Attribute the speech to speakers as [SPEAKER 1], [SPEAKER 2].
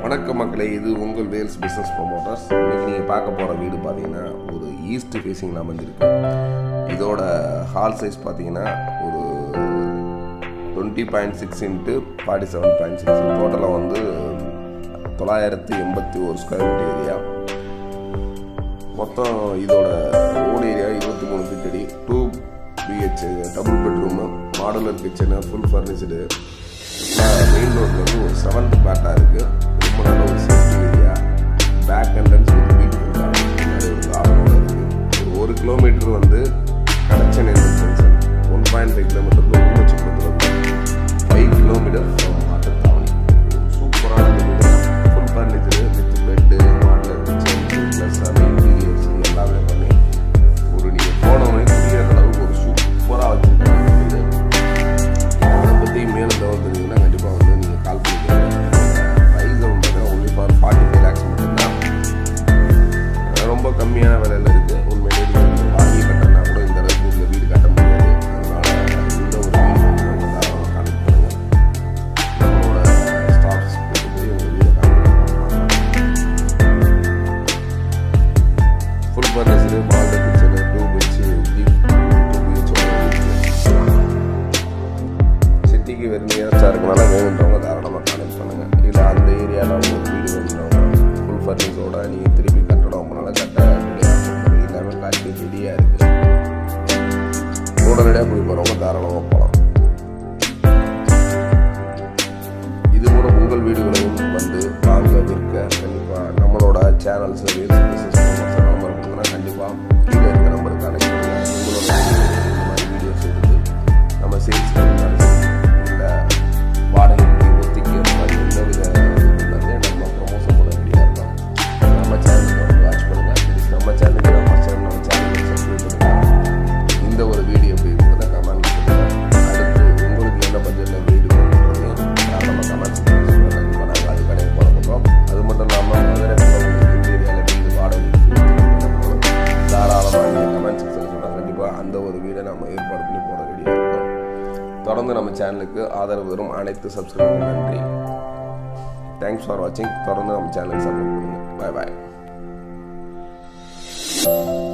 [SPEAKER 1] வணக்கம் மக்களே இது உங்கள் வேல்ஸ் பிஸ்னஸ் ப்ரொமோட்டர்ஸ் இன்னைக்கு நீங்கள் பார்க்க போகிற வீடு பார்த்தீங்கன்னா ஒரு ஈஸ்ட் ஃபேஸிங்கில் அமைஞ்சிருக்கு இதோட ஹால் சைஸ் பார்த்தீங்கன்னா ஒரு twenty point six into forty seven point six டோட்டலாக வந்து தொள்ளாயிரத்தி எண்பத்தி ஒரு ஸ்கொயர் ஃபீட் ஏரியா மொத்தம் இதோட ரோடு ஏரியா இருபத்தி மூணு ஃபீட் அடி two BH double bedroom modular kitchen full furnished main ரோட்ல வந்து ஒரு செவன்த் பிளாட்டாக இருக்குது ரொம்ப நல்ல ஒரு சேஃப்டி ஏரியா பேக் என்ட்ரன்ஸ் வந்து வீட்டுக்கு முன்னாடி ஒரு கார்டனோட இருக்குது ஒரு ஒரு கிலோமீட்டர் வந்து connection junction one point five kilometre உள்வச்சுக்குளத்தில் வந்து ஃபைவ் கிலோமீட்டர் மாட்டுத்தாவணி சூப்பரான வீடு full furniture with bed modular kitchen plus அது இன்டீரியர்ஸ் எல்லாமே பண்ணி ஒரு நீங்கள் போனவனே குடிக்கிற அளவுக்கு ஒரு சூப்பராக வச்சுருக்காங்க வீடு அதை பற்றி மேலும் தகவல் தெரிஞ்சுன்னா கண்டிப்பாக வந்து நீங்கள் கால் பண்ணிக்கலாம் ப்ரைஸ் வந்து only for forty five lakhs மட்டும்தான் அஹ் ரொம்ப கம்மியான விலையில் இருக்குது உண்மையிலே நீங்கள் வாங்கி கட்டினா கூட இந்த அளவுக்கு இந்த வீடு கட்ட முடியாது அதனால் இந்த ஒரு வீடு வந்து நம்ம தாராளமாக கான்டெக்ட் பண்ணுங்கள் நம்மளோட ஸ்டாஃப்ஸ் போய் உங்கள் வீடை contact full furniture model kitchen two BH two BH சிட்டிக்கு வெறும் நியரஸ்டாக இருக்கனால வேணுன்றவங்க தாராளமாக கான்டெக்ட் பண்ணுங்கள் இல்லை அந்த ஏரியாவில் உங்களுக்கு வீடு வேணுன்றவங்க ஃபுல் ஃபர்னிச்சரோட நீங்கள் திருப்பி கட்டடம் உங்களால் கட்ட முடியாது எல்லாமே காட்டி ரெடியாக இருக்குது உடனடியாக போய் போகிறவங்க தாராளமாக போகலாம் இது போல உங்கள் வீடுகளையும் வந்து வாங்க விற்க கண்டிப்பாக நம்மளோட சேனல் சர்வீஸ் பிஸ்னஸ் நம்பர் கொடுக்குறேன் கண்டிப்பாக கீழே இருக்க நம்பருக்கு கனெக்ட் பண்ணுங்கள் உங்களோட இந்த மாதிரி வீடியோஸ் எடுத்து நம்ம சேல்ஸ் இல்லை வாடகைக்கு ஒத்திக்கு அந்த மாதிரி எந்த வித வந்து நம்ம ப்ரொமோஷன் பண்ண ரெடியாக இருக்கோம் நம்ம சேனலுக்கு வந்து வாட்ச் பண்ணுங்கள் நம்ம சேனலுக்கு நம்ம சேனல் நம்ம சேனலுக்கு சப்ஸ்கிரைப் பண்ணுங்கள் இந்த ஒரு வீடியோ எப்படி இருக்கிறத கமெண்ட் பண்ணுங்கள் அடுத்து உங்களுக்கு என்ன பட்ஜெட்டில் வீடு வேணுன்றது நம்ம கமெண்ட்ஸ் கண்டிப்பாக நாங்கள் அது கடைக்கு போட போகிறோம் அது மட்டும் இல்லாமல் மதுரை உங்களுக்கு இந்த ஏரியாவில் வீடு வாடகை தாராளமாக நீங்கள் கமெண்ட் செக்ஷன் சொன்னால் கண்டிப்பாக அந்த ஒரு வீடை நம்ம ஏற்பாடு பண்ணி போட ரெடியாக இருக்கோம் தொடர்ந்து நம்ம சேனலுக்கு ஆதரவு வரும் அனைத்து சப்ஸ்கிரைபர் நன்றி தேங்க்ஸ் ஃபார் வாட்சிங் தொடர்ந்து நம்ம சேனலுக்கு சப்போர்ட் பண்ணுங்கள் பாய் பாய்